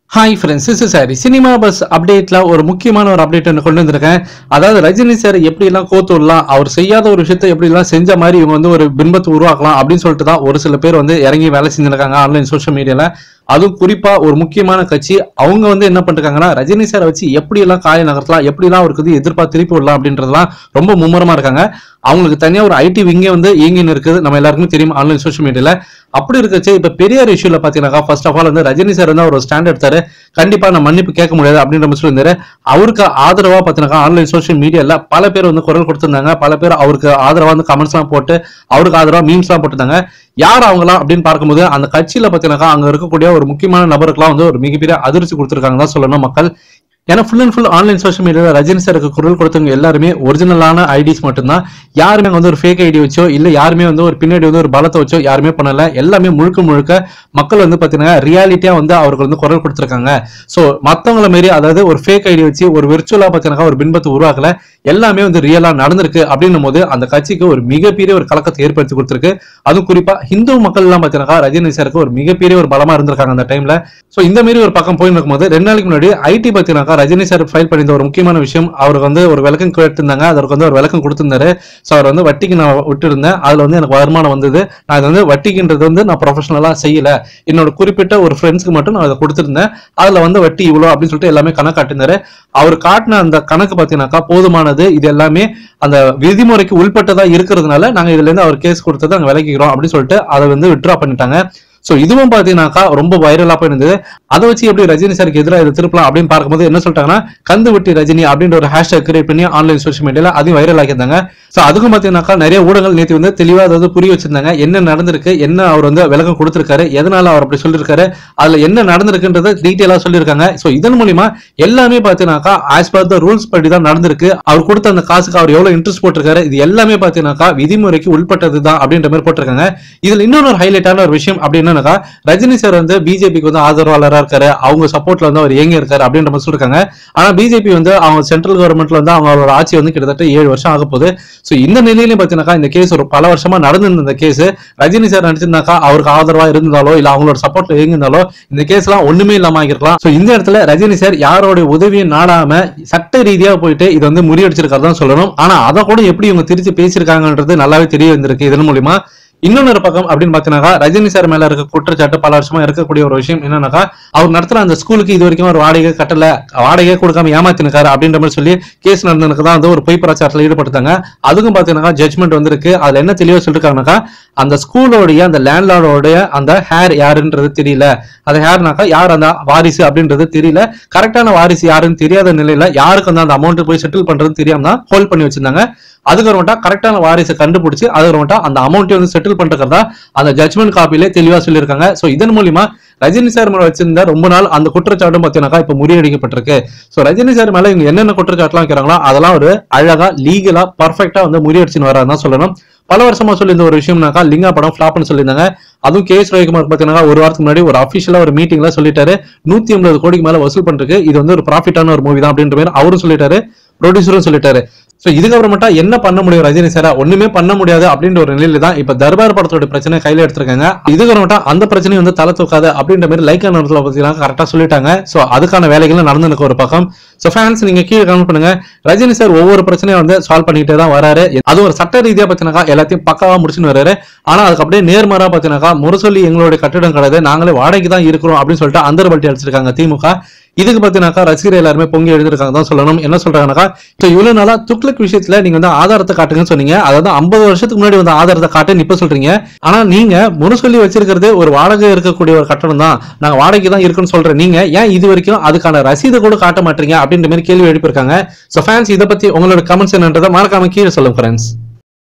hi friends is சாரி cinema buzz அப்டேட்ல ஒரு முக்கியமான ஒரு அப்டேட் ஒன்று கொண்டு வந்திருக்கேன் அதாவது ரஜினி சார் எப்படி எல்லாம் கோத்து விடலாம் அவர் செய்யாத ஒரு விஷயத்தை எப்படி எல்லாம் செஞ்ச மாதிரி இவங்க வந்து ஒரு பின்பத்தை உருவாக்கலாம் அப்படின்னு சொல்லிட்டு தான் ஒரு சில பேர் வந்து இறங்கி வேலை செஞ்சிருக்காங்க ஆன்லைன் சோஷியல் மீடியால அதுவும் குறிப்பா ஒரு முக்கியமான கட்சி அவங்க வந்து என்ன பண்ணிருக்காங்கன்னா ரஜினி சாரை வச்சு எப்படி எல்லாம் காய நகர்த்தலாம் எப்படி எல்லாம் அவருக்கு வந்து எதிர்பார்த்து திருப்பி விடலாம் அப்படின்றதுலாம் ரொம்ப மும்முரமா இருக்காங்க அவங்களுக்கு தனியா ஒரு ஐடி விங்கே வந்து இயங்கின்னு இருக்குது நம்ம எல்லாருக்குமே தெரியும் ஆன்லைன் சோஷியல் மீடியால அப்படி இருக்கச்சு இப்ப பெரியார் இஷ்யூல பாத்தீங்கன்னா ஃபர்ஸ்ட் ஆஃப் ஆல் வந்து ரஜினி சார் வந்து ஒரு ஸ்டாண்ட் எடுத்தாரு கண்டிப்பா நான் மன்னிப்பு கேட்க முடியாது அப்படின்ற மாதிரி சொல்லியிருந்தாரு அவருக்கு ஆதரவா பாத்தீங்கன்னா ஆன்லைன் சோஷியல் மீடியால பல பேர் வந்து குரல் கொடுத்திருந்தாங்க பல பேர் அவருக்கு ஆதரவா வந்து கமெண்ட்ஸ் எல்லாம் போட்டு அவருக்கு ஆதரவா மீம்ஸ் எல்லாம் போட்டிருந்தாங்க யார் அவங்கலாம் அப்படின்னு பார்க்கும்போது அந்த கட்சியில பாத்தீங்கன்னா அங்க இருக்கக்கூடிய ஒரு முக்கியமான நபருக்குலாம் வந்து ஒரு மிகப்பெரிய அதிர்ச்சி கொடுத்திருக்காங்க தான் சொல்லணும் மக்கள் ஏன்னா full and full online social மீடியாவில் ரஜினி சாருக்கு குரல் கொடுத்தவங்க எல்லாருமே ஒரிஜினலான ஐடிஸ் மட்டும்தான் யாருமே வந்து ஒரு ஃபேக் ஐடி வச்சோ இல்லை யாருமே வந்து ஒரு பின்னாடி வந்து ஒரு பலத்தை வச்சோ யாருமே பண்ணல எல்லாமே முழுக்க முழுக்க மக்கள் வந்து பார்த்தீங்கன்னா ரியாலிட்டியா வந்து அவருக்கு வந்து குரல் கொடுத்துருக்காங்க ஸோ மற்றவங்கள மாரி அதாவது ஒரு ஃபேக் ஐடி வச்சு ஒரு விர்ச்சுவலா பார்த்தீங்கன்னா ஒரு பின்பத்தை உருவாக்கல எல்லாமே வந்து ரியலா நடந்திருக்கு அப்படின்னும் போது அந்த கட்சிக்கு ஒரு மிகப்பெரிய ஒரு கலக்கத்தை ஏற்படுத்தி கொடுத்திருக்கு அதுவும் குறிப்பா ஹிந்து மக்கள் எல்லாம் பார்த்தீங்கன்னா ரஜினி சாருக்கு ஒரு மிகப்பெரிய ஒரு பலமா இருந்திருக்காங்க அந்த டைம்ல ஸோ இந்த மாதிரி ஒரு பக்கம் போயின்னு இருக்கும்போது ரெண்டு நாளைக்கு முன்னாடி ஐடி பார்த்தீங்கன்னா ரஜினி சார் ஃபைல் பண்ணியிருந்த ஒரு முக்கியமான விஷயம் அவருக்கு வந்து ஒரு விளக்கம் கேட்டிருந்தாங்க அதற்கு வந்து ஒரு விளக்கம் கொடுத்திருந்தாரு ஸோ அவர் வந்து வட்டிக்கு நான் விட்டுருந்தேன் அதுல வந்து எனக்கு வருமானம் வந்தது நான் இது வந்து வட்டிக்குன்றது வந்து நான் ப்ரொஃபஷனலா செய்யல என்னோட குறிப்பிட்ட ஒரு ஃப்ரெண்ட்ஸ்க்கு மட்டும் நான் அதை கொடுத்திருந்தேன் அதுல வந்து வட்டி இவ்வளோ அப்படின்னு சொல்லிட்டு எல்லாமே கணக்கு காட்டினாரு அவர் காட்டின அந்த கணக்கு பார்த்தீங்கன்னாக்கா போதுமானது இது எல்லாமே அந்த விதிமுறைக்கு உள்பட்டதா இருக்கிறதுனால நாங்க இதுல இருந்து அவர் கேஸ் கொடுத்தது நாங்க விலகிக்கிறோம் அப்படின்னு சொல்லிட்டு அதை வந்து விட்ரா பண்ணிட்டாங்க சோ இதுவும் பாத்தீங்கன்னாக்கா ரொம்ப வைரலா போயிருந்தது அதை வச்சு எப்படி ரஜினி சாருக்கு எதிராக இதை திருப்பலாம் அப்படின்னு பார்க்கும்போது என்ன சொல்லிட்டாங்கன்னா கந்து வெட்டி ரஜினி அப்படின்ற ஒரு ஹேஷ்டாக் கிரியேட் பண்ணி ஆன்லைன் சோஷியல் மீடியால அதையும் வைரல் ஆக்கியிருந்தாங்க சோ அதுக்கும் பாத்தீங்கன்னாக்கா நிறைய ஊடகங்கள் நேற்று வந்து தெளிவா அதாவது புரிய வச்சிருந்தாங்க என்ன நடந்திருக்கு என்ன அவர் வந்து விளக்கம் கொடுத்திருக்காரு எதனால அவர் அப்படி சொல்லியிருக்காரு அதுல என்ன நடந்திருக்குன்றத டீட்டெயிலா சொல்லியிருக்காங்க சோ இதன் மூலியமா எல்லாமே பாத்தீங்கன்னாக்கா ஆஸ் பர் த ரூல்ஸ் படி தான் நடந்திருக்கு அவர் கொடுத்த அந்த காசுக்கு அவர் எவ்வளவு இன்ட்ரெஸ்ட் போட்டிருக்காரு இது எல்லாமே பாத்தீங்கன்னாக்கா விதிமுறைக்கு உட்பட்டது தான் அப்படின்ற மாதிரி போட்டிருக்காங்க இதுல இன்னொரு ஒரு ஹைலைட்டான ஒரு விஷயம் அப்படின்னா ரஜினி சார் வந்து பிஜேபிக்கு வந்து ஆதரவாளரா இருக்காரு அவங்க சப்போர்ட்ல வந்து அவர் இயங்கி இருக்காரு அப்படின்ற மாதிரி சொல்லிருக்காங்க ஆனா பிஜேபி வந்து அவங்க சென்ட்ரல் கவர்மெண்ட்ல வந்து அவங்களோட ஆட்சி வந்து கிட்டத்தட்ட ஏழு வருஷம் ஆக போகுது சோ இந்த நிலையிலும் பாத்தீங்கன்னாக்கா இந்த கேஸ் ஒரு பல வருஷமா நடந்திருந்த இந்த கேஸ் ரஜினி சார் நடிச்சிருந்தாக்கா அவருக்கு ஆதரவா இருந்தாலோ இல்ல அவங்களோட சப்போர்ட்ல இயங்கியிருந்தாலோ இந்த கேஸ் எல்லாம் ஒண்ணுமே இல்லாம ஆகிருக்கலாம் சோ இந்த இடத்துல ரஜினி சார் யாரோட உதவியும் நாடாம சட்ட ரீதியா போயிட்டு இதை வந்து முறியடிச்சிருக்காரு தான் சொல்லணும் ஆனா அதை கூட எப்படி இவங்க திருச்சி பேசியிருக்காங்கன்றது நல்லாவே தெரிய வந்திருக்கு இதன் மூலியமா இன்னொரு பக்கம் அப்படின்னு பாத்தீங்கன்னா ரஜினி சார் மேல இருக்க குற்றச்சாட்டு பல வருஷமா இருக்கக்கூடிய ஒரு விஷயம் என்னன்னாக்கா அவர் நடத்துற அந்த ஸ்கூலுக்கு இது வரைக்கும் ஒரு வாடகை கட்டல வாடகை கொடுக்காம ஏமாத்தினுக்காரு அப்படின்ற மாதிரி சொல்லி கேஸ் நடந்ததுக்கு தான் வந்து ஒரு பொய் பிரச்சாரத்தில் ஈடுபடுத்தாங்க அதுக்கும் பாத்தீங்கன்னா ஜட்மெண்ட் வந்திருக்கு அதுல என்ன தெளிவா சொல்லிருக்காங்கனாக்கா அந்த ஸ்கூலோடைய அந்த லேண்ட்லார்டோடைய அந்த ஹேர் யாருன்றது தெரியல அந்த ஹேர்னாக்கா யார் அந்த வாரிசு அப்படின்றது தெரியல கரெக்டான வாரிசு யாருன்னு தெரியாத நிலையில யாருக்கு வந்து அந்த அமௌண்ட் போய் செட்டில் பண்றது தெரியாம தான் ஹோல்ட் பண்ணி வச்சிருந்தாங்க அதுக்கப்புறமேட்டா கரெக்டான வாரிசை கண்டுபிடிச்சு அதுக்கப்புறமேட்டா அந்த அமௌண்ட்டை வந்து செட்டில் பண்றதா அந்த ஜட்மெண்ட் காப்பிலே தெளிவா சொல்லியிருக்காங்க சோ இதன் மூலியமா ரஜினி சார் மேல வச்சிருந்த ரொம்ப நாள் அந்த குற்றச்சாட்டும் பார்த்தீங்கன்னாக்கா இப்ப முறியடிக்கப்பட்டிருக்கு சோ ரஜினி சார் மேல இவங்க என்னென்ன குற்றச்சாட்டுலாம் வைக்கிறாங்களோ அதெல்லாம் ஒரு அழகா லீகலா பர்ஃபெக்டா வந்து முறியடிச்சுன்னு வராதான் சொல்லணும் பல வருஷமா சொல்லியிருந்த ஒரு விஷயம்னாக்கா லிங்கா படம் ஃபிளாப்னு சொல்லியிருந்தாங்க அதுவும் கே எஸ் ரவிக்குமார் பார்த்தீங்கன்னா ஒரு வாரத்துக்கு முன்னாடி ஒரு அஃபிஷியலா ஒரு மீட்டிங்ல சொல்லிட்டாரு நூத்தி ஐம்பது கோடிக்கு மேல வசூல் பண்றதுக்கு இது வந்து ஒரு ப்ராஃபிட்டான ஒரு மூவி தான் அப்படின்ற மாதிரி அவரும் சொல்லிட்டாரு ப்ரொடியூசரும் சொல்லிட்டாரு சோ இதுக்கப்புறமேட்டா என்ன பண்ண முடியும் ரஜினி சாரா ஒண்ணுமே பண்ண முடியாது அப்படின்ற ஒரு நிலையில தான் இப்ப தர்பார் படத்தோட பிரச்சனை கையில எடுத்திருக்காங்க இதுக்கப்புறமேட்டா அந்த பிரச்சனையும் வந்து தலை தூக்காது அப்படின்ற மாதிரி லைக் நேரத்துல பார்த்தீங்கன்னா கரெக்டா சொல்லிட்டாங்க சோ அதுக்கான வேலைகள் நடந்துருக்கு ஒரு பக்கம் சோ ஃபேன்ஸ் நீங்க கீழே கமெண்ட் பண்ணுங்க ரஜினி சார் ஒவ்வொரு பிரச்சனையும் வந்து சால்வ் பண்ணிக்கிட்டே தான் வராரு அது ஒரு சட்ட ரீதியா பாத்தீங்கன்னா எல்லாத்தையும் பக்காவா முடிச்சுன்னு வராரு ஆனா அதுக்கு அப்படியே நேர்மாறா பாத்தீங்கன்னா முரசொல்லி எங்களுடைய கட்டிடம் கிடையாது நாங்களே வாடகைக்கு தான் இருக்கிறோம் அப்படின்னு சொல்லிட்டு அந்தர் பல்ட்டி அடிச்சிருக்காங்க திமுக இதுக்கு பார்த்தீங்கன்னாக்கா ரசிகர் எல்லாருமே பொங்கி எழுதிருக்காங்க தான் சொல்லணும் என்ன சொல்றாங்கன்னாக்கா இப்போ இவ்வளவு நாளா துக்ளக் விஷயத்துல நீங்க வந்து ஆதாரத்தை காட்டுங்கன்னு சொன்னீங்க அதாவது ஐம்பது வருஷத்துக்கு முன்னாடி வந்து ஆதாரத்தை காட்டுன்னு இப்ப சொல்றீங்க ஆனா நீங்க முரசொல்லி வச்சிருக்கிறது ஒரு வாடகை இருக்கக்கூடிய ஒரு கட்டணம் தான் நாங்க வாடகைக்கு தான் இருக்குன்னு சொல்றேன் நீங்க ஏன் இது வரைக்கும் அதுக்கான ரசீதை கூட காட்ட மாட்டீங்க அப்படின்ற மாதிரி கேள்வி எழுப்பியிருக்காங்க ஸோ ஃபேன்ஸ் இதை பத்தி உங்களோட கமெண்ட்ஸ் என்னன்றதை மறக்காம கீழே சொல்லுங்க ஃப்ரெண்ட்ஸ்